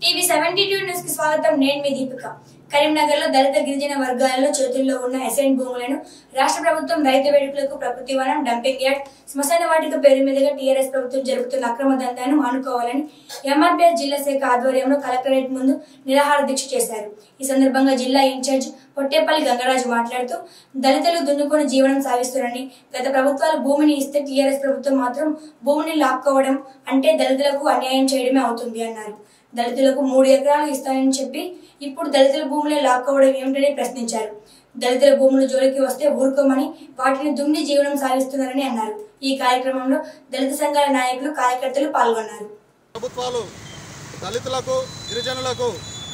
TV seventy two news కి స్వాగతం నేను మీ దీపిక కరీంనగర్ లో దళిత గిరిజన వర్గాలలో చేతుల్లో ఉన్న ఎసైన్ భూములను రాష్ట్ర ప్రభుత్వం రైతు వేడుకలకు ప్రకృతి వనం డంపింగ్ యార్డ్ శ్మశాన వాటిక పేరు మీదుగా టీఆర్ఎస్ ప్రభుత్వం జరుపుతున్న అక్రమ దందాను మానుకోవాలని ఎంఆర్పీఎస్ జిల్లా శాఖ ఆధ్వర్యంలో కలెక్టరేట్ ముందు నిరాహార దీక్ష చేశారు ఈ సందర్భంగా జిల్లా ఇన్ఛార్జ్ పొట్టేపల్లి గంగరాజు మాట్లాడుతూ దళితులు దున్నుకొని జీవనం సాగిస్తున్నారని గత ప్రభుత్వాలు భూమిని ఇస్తే టీఆర్ఎస్ ప్రభుత్వం మాత్రం భూమిని లాక్కోవడం అంటే దళితులకు అన్యాయం చేయడమే అవుతుంది అన్నారు దళితులకు మూడు ఎకరాలు ఇస్తానని చెప్పి ఇప్పుడు దళితుల భూములే లాక్కోవడం ఏమిటని ప్రశ్నించారు దళితుల భూముల జోలికి వస్తే ఊరుకోమని వాటిని దుమ్మి జీవనం సాగిస్తున్నారని అన్నారు ఈ కార్యక్రమంలో దళిత సంఘాల నాయకులు కార్యకర్తలు పాల్గొన్నారు ప్రభుత్వాలు దళితులకు గిరిజనులకు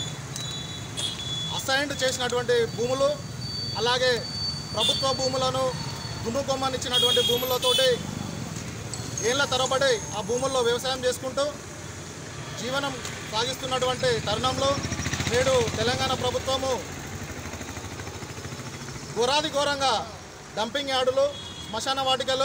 అసైన్డ్ చేసినటువంటి భూములు అలాగే ప్రభుత్వ భూములను దున్నుకొమ్మనిచ్చినటువంటి భూములతోటి ఏళ్ల తరబడి ఆ భూముల్లో వ్యవసాయం చేసుకుంటూ జీవనం సాగిస్తున్నటువంటి తరుణంలో నేడు తెలంగాణ ప్రభుత్వము ఘోరాది ఘోరంగా డంపింగ్ యార్డులు శ్మశాన వాటికలు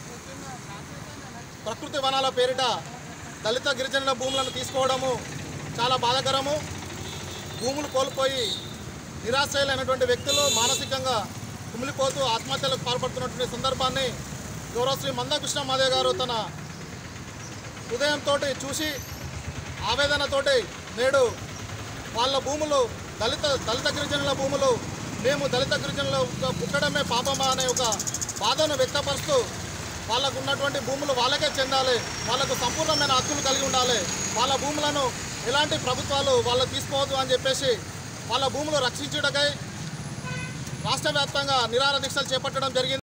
ప్రకృతి వనాల పేరిట దళిత గిరిజనుల భూములను తీసుకోవడము చాలా బాధాకరము భూములు కోల్పోయి నిరాశ్రయులైనటువంటి వ్యక్తులు మానసికంగా కుమిలిపోతూ ఆత్మహత్యలకు పాల్పడుతున్నటువంటి సందర్భాన్ని గౌరవశ్రీ మందకృష్ణ మాదే గారు తన హృదయంతో చూసి ఆవేదనతోటి నేడు వాళ్ళ భూములు దళిత దళిత గిరిజనుల భూములు మేము దళిత గిరిజనుల పుట్టడమే పాపమా అనే ఒక బాధను వ్యక్తపరుస్తూ వాళ్ళకు ఉన్నటువంటి భూములు వాళ్ళకే చెందాలి వాళ్ళకు సంపూర్ణమైన హక్కులు కలిగి ఉండాలి వాళ్ళ భూములను ఎలాంటి ప్రభుత్వాలు వాళ్ళు తీసుకోవద్దు అని చెప్పేసి వాళ్ళ భూములు రక్షించుటకై రాష్ట్ర వ్యాప్తంగా నిరాహార దీక్షలు చేపట్టడం జరిగింది